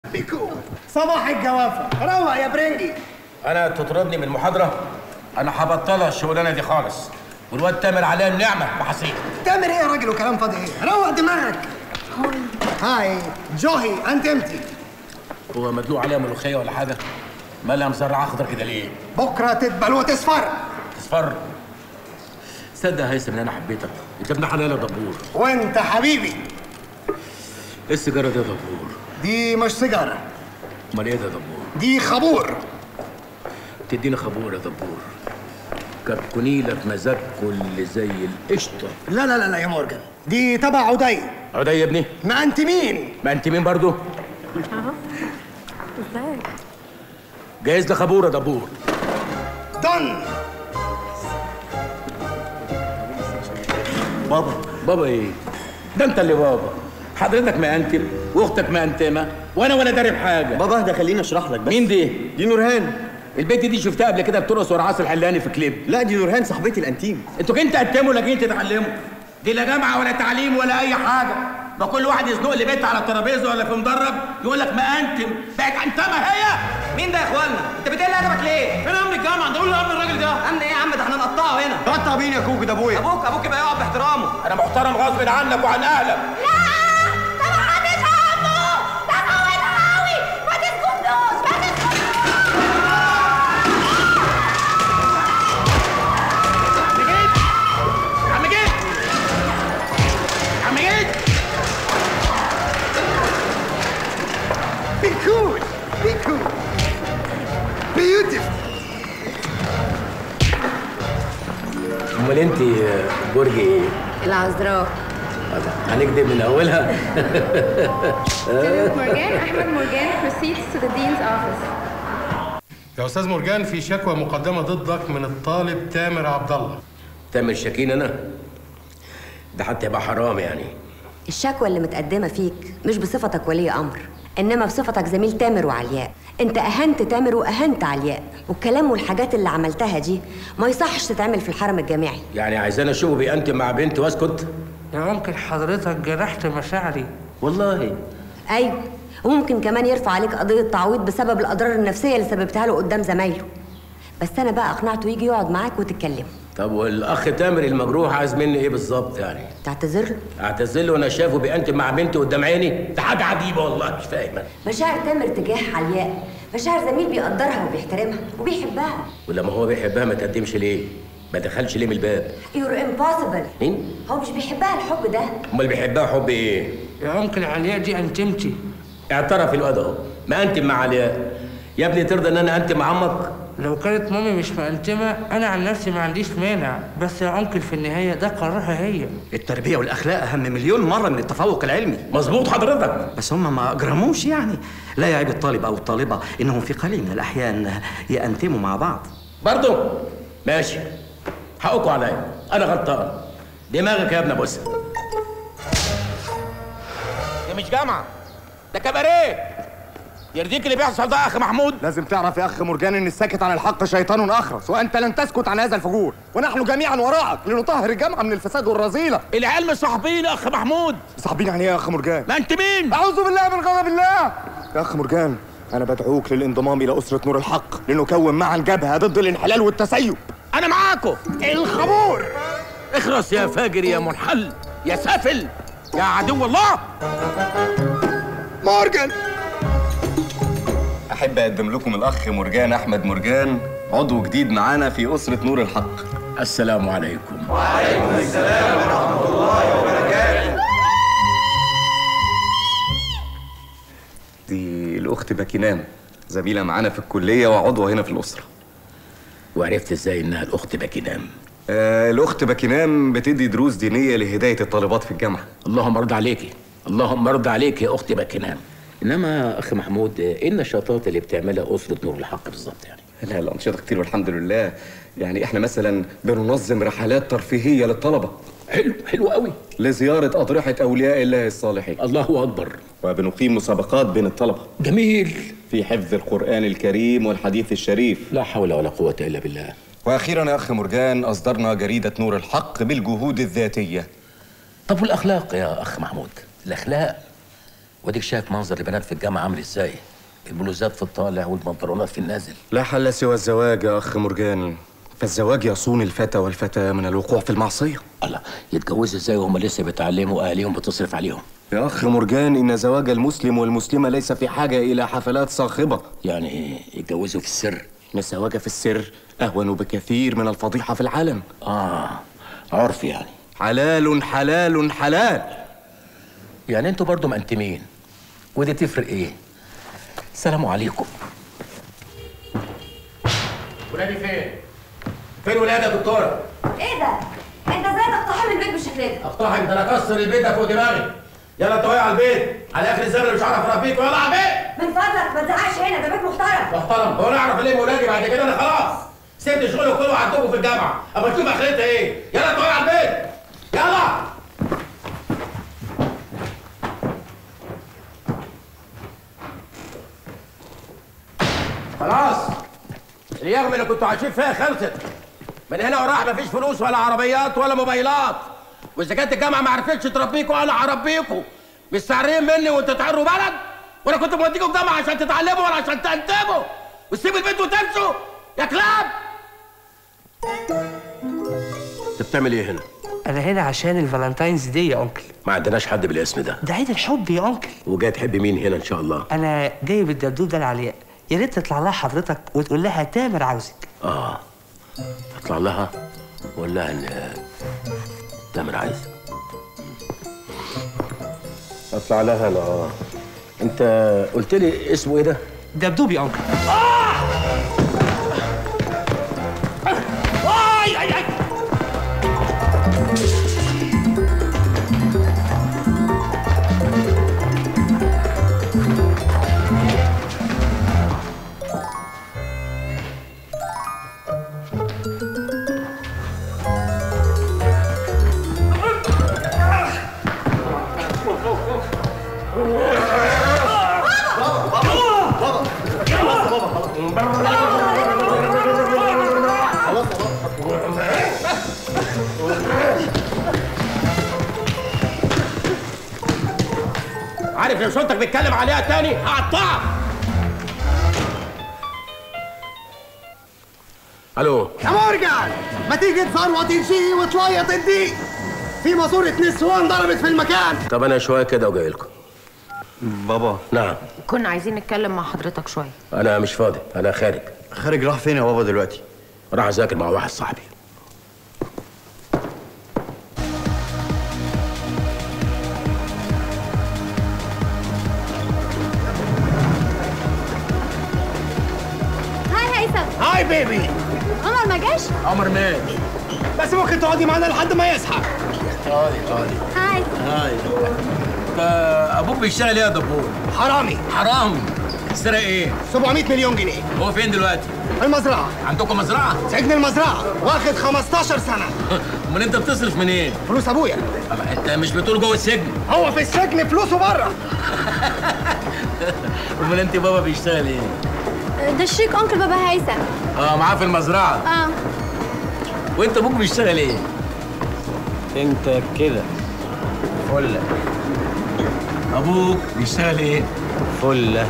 بيكو صباح الجوافة روق يا برنجي انا تطردني من المحاضره انا هبطلها الشغلانه دي خالص والواد تامر عليه النعمه محاسيب تعمل ايه يا راجل وكلام فاضي ايه روق دماغك هاي جوهي انت امتي هو مدلوق عليها ملوخيه ولا حاجه مالها مزرعه اخضر كده ليه بكره تدبل وتصفر اصفر صدق يا هيثم ان انا حبيتك انت ابن حلال يا دبور وانت حبيبي ايه السيجاره دي يا دبور دي مش سيجاره امال ايه ده يا دبور دي خبور تديني خبور يا دبور كتكوني لك مزاج كل زي القشطه لا لا لا لا يا مورجان دي تبع عدي عدي يا ابني ما انت مين ما انت مين برضو ازاي جايز لي خبور يا دبور دن بابا بابا ايه ده انت اللي بابا حضرتك مأنتم واختك مأنتمة وانا ولا داري بحاجه بابا ده خليني اشرح لك بس مين دي دي نورهان البنت دي شفتها قبل كده بترقص ورا عاصي الحلاني في كليب لا دي نورهان صاحبتي الانتيم انتوا كنت تقدموا ولا جايين تتعلموا دي لا جامعه ولا تعليم ولا اي حاجه ما كل واحد يزنق لي بنت على الترابيزه ولا في مدرج يقول لك ما انتم بقت انتمه هي مين ده يا اخوانا؟ انت بتقل ادبك ليه؟ فين امن الجامعه ده قول له امن الراجل ده امن ايه يا عم ده احنا نقطعه هنا قطع مين يا كوكو ده ابويا ابوك ابوك يبقى يقعد باحترامه انا محترم غصب عنك وعن اهلك عم جيت عم جيت Be cool. Be cool. Beautiful. امال انت برج ايه؟ العذراء هنكدب من اولها مرجان احمد مرجان proceeds to the dean's office يا استاذ مرجان في شكوى مقدمه ضدك من الطالب تامر عبد الله تامر شاكين انا ده حتى يبقى حرام يعني الشكوى اللي متقدمة فيك مش بصفتك ولي أمر إنما بصفتك زميل تامر وعلياء أنت أهنت تامر وأهنت علياء والكلام والحاجات اللي عملتها دي ما يصحش تتعمل في الحرم الجامعي يعني عايزاني اشوفه بيأنتم مع بنت واسكت يا ممكن حضرتك جرحت مشاعري والله أيوة وممكن كمان يرفع عليك قضية تعويض بسبب الأضرار النفسية اللي سببتها له قدام زمايله بس أنا بقى أقنعته يجي يقعد معاك وتتكلموا طب والاخ تامر المجروح عايز مني ايه بالظبط يعني تعتذر له اعتذر له وانا شافه بيأنتم مع بنتي قدام عيني ده حاجه عجيبه والله مش فاهم أنا. مشاعر تامر تجاه علياء مشاعر زميل بيقدرها وبيحترمها وبيحبها ولما هو بيحبها ما تقدمش ليه ما دخلش ليه من الباب You're impossible مين هو مش بيحبها الحب ده امال بيحبها حب ايه يا ممكن علياء دي انتمتي اعترف الواد اهو ما انتم مع علياء يا ابني ترضى ان انا انتم مع عمك لو كانت مامي مش مأنتمة أنا عن نفسي ما عنديش مانع بس يا أنكل في النهاية ده قرارها هي التربيه والاخلاق اهم مليون مره من التفوق العلمي مظبوط حضرتك بس هم ما اجرموش يعني لا يعيب الطالب او الطالبه انهم في قليل من الاحيان يأنتموا مع بعض برضو ماشي حقكم عليا انا غلطان دماغك يا ابن بص دي مش جامعه ده كباريه يرضيك اللي بيحصل ده يا اخ محمود لازم تعرف يا اخ مرجان ان الساكت عن الحق شيطان اخرس وانت لن تسكت عن هذا الفجور ونحن جميعا وراءك لنطهر الجامعه من الفساد والرذيله العيال مش صاحبين يا اخ محمود صاحبين يعني ايه يا اخ مرجان ما انت مين اعوذ بالله من غضب الله يا اخ مرجان انا بدعوك للانضمام الى اسره نور الحق لنكون معا جبهه ضد الانحلال والتسيب انا معاكم الخمور اخرس يا فاجر يا منحل يا سافل يا عدو الله مورجان أحب أقدم لكم الأخ مرجان أحمد مرجان عضو جديد معانا في أسرة نور الحق السلام عليكم دي الأخت باكينام زميلة معانا في الكلية وعضوة هنا في الأسرة وعرفت ازاي انها الاخت باكينام آه الأخت باكينام بتدي دروس دينية لهداية الطالبات في الجامعة اللهم ارضى عليكي اللهم ارضى عليك يا اختي باكينام انما اخ محمود ايه النشاطات اللي بتعملها اسره نور الحق بالظبط يعني لا الأنشطة كتير والحمد لله يعني إحنا مثلا بننظم رحلات ترفيهية للطلبة حلو حلو قوي لزيارة أضرحة أولياء الله الصالحين الله اكبر وبنقيم مسابقات بين الطلبة جميل في حفظ القرآن الكريم والحديث الشريف لا حول ولا قوه الا بالله وأخيرا يا أخ مرجان أصدرنا جريدة نور الحق بالجهود الذاتية طب والاخلاق يا اخ محمود الاخلاق وديك شايف منظر البنات في الجامعه عامل ازاي البلوزات في الطالع والبنطلونات في النازل لا حل سوى الزواج يا اخ مرجان فالزواج يصون الفتى والفتى من الوقوع في المعصيه الله يتجوزوا ازاي وهم لسه بيتعلموا واهاليهم بتصرف عليهم يا اخ مرجان ان زواج المسلم والمسلمه ليس في حاجه الى حفلات صاخبه يعني يتجوزوا في السر ان الزواج في السر اهون بكثير من الفضيحه في العالم اه عرف يعني حلال حلال حلال يعني انتوا برضو مأنتمين ودي تفرق ايه السلام عليكم ولادي فين فين ولادي يا دكتوره ايه ده؟ انت ازاي تقتحم البيت بالشكل ده؟ اقتحم ده انا اكسر البيت ده فوق دماغي يلا انت واقع على البيت على اخر الزمن مش هعرف اربيك يلا على البيت من فضلك ما تزعقش هنا ده بيت محترم محترم هو انا اعرف ليه ولادي بعد كده انا خلاص سبت شغلي كله وعدتكم في الجامعه اما تشوف اخرتها ايه يلا انت واقع على البيت يلا خلاص اليغم اللي كنتوا عايشين فيها خلصت من هنا وراح مفيش فلوس ولا عربيات ولا موبايلات واذا كانت الجامعه ما عرفتش تربيكوا انا هربيكوا مستعرين مني وانتوا تعروا بلد وانا كنت موديكوا الجامعه عشان تتعلموا ولا عشان تنتموا وتسيبوا البيت وتمشوا يا كلاب انت بتعمل ايه هنا؟ انا هنا عشان الفالنتاينز دي يا انكل ما عندناش حد بالاسم ده ده عيد الحب يا انكل وجاي تحب مين هنا ان شاء الله؟ انا جايب الدبدوب ده العلياء يا ريت تطلع لها حضرتك وتقول لها تامر عاوزك اه اطلع لها واقول لها ان تامر عايز اطلع لها انا اه انت قلت لي اسمه ايه ده؟ دبدوب يا انكل اي اي اي عارف لو شنطك بيتكلم عليها تاني هقطعك الو يا مرجان ما تيجي تزروط الشي وتليط الدي في ماسورة نسوان ضربت في المكان طب انا شويه كده وجاي لكم بابا نعم كنا عايزين نتكلم مع حضرتك شوية انا مش فاضي انا خارج خارج راح فين يا بابا دلوقتي راح اذاكر مع واحد صاحبي هاي هيثم هاي بيبي عمر ما جاش عمر مات بس ممكن تقعدي معانا لحد ما يصحى فاضي فاضي هاي هاي انت ابوك بيشتغل ايه يا دبور؟ حرامي حرام سرق ايه؟ 700 مليون جنيه هو فين دلوقتي؟ في المزرعة عندكم مزرعه؟ سجن المزرعة واخد 15 سنة امال انت بتصرف منين؟ فلوس ابويا طب انت مش بتقول جوه السجن؟ هو في السجن فلوسه بره امال انت بابا بيشتغل ايه؟ ده الشيك انكل بابا هيثم اه معاه في المزرعه اه وانت ابوك بيشتغل ايه؟ انت كده فله ابوك بيشتغل ايه؟ فله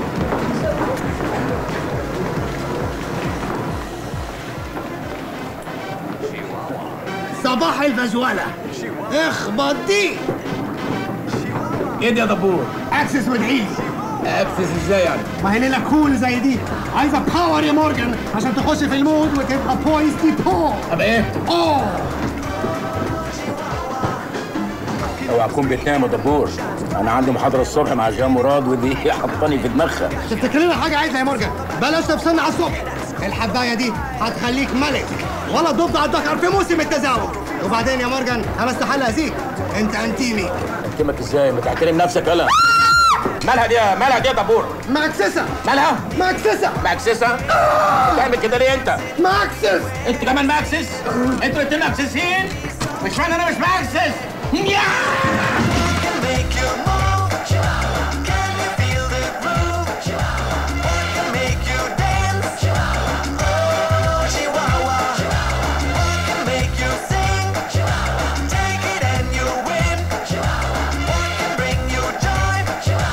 صباح الفجولة اخبط دي ايه ده يا دبور؟ اكسس وادعيلي اكسس ازاي يعني؟ ما هي ليلة كول زي دي عايزة باور يا مورجان عشان تخش في المود وتبقى بويز دي بو طب ايه؟ اوه اوعى تكون بتنام يا دبور انا عندي محاضره الصبح مع جان مراد ودي حطاني في دماغها تفتكر لنا حاجة عايزة يا مورجان بلاش تفصلنا على الصبح الحباية دي هتخليك ملك ولا ضد على الدكر في موسم التزاوج وبعدين يا مورجان انا استحال اذيك انت انتيمي احكمك ازاي؟ ما تحترم نفسك يلا مالها دي يا- مالها دي يا دبور؟ ماكسسة مالها؟ ماكسسة ماكسسة؟ تعمل كده ليه انت؟ ماكسس انت كمان ماكسس؟ انتوا الاتنين ماكسسين؟ مش معنى انا مش ماكسس يا Take it and you win. What can bring you joy?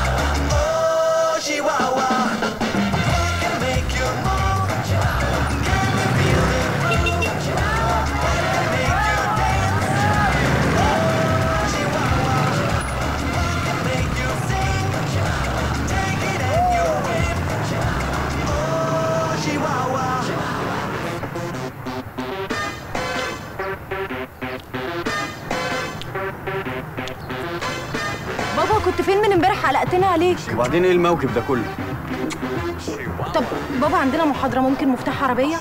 قلقتني عليك وبعدين ايه الموكب ده كله طب بابا عندنا محاضرة ممكن مفتاح عربية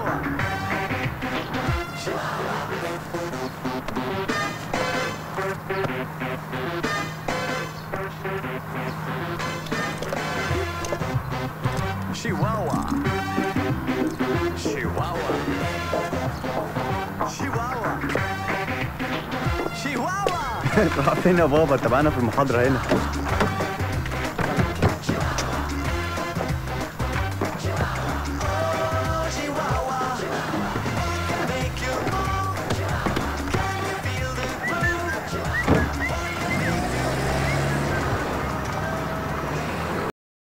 Chihuahua. Chihuahua. Chihuahua. Chihuahua. راح فين يا بابا انت معانا في المحاضره هنا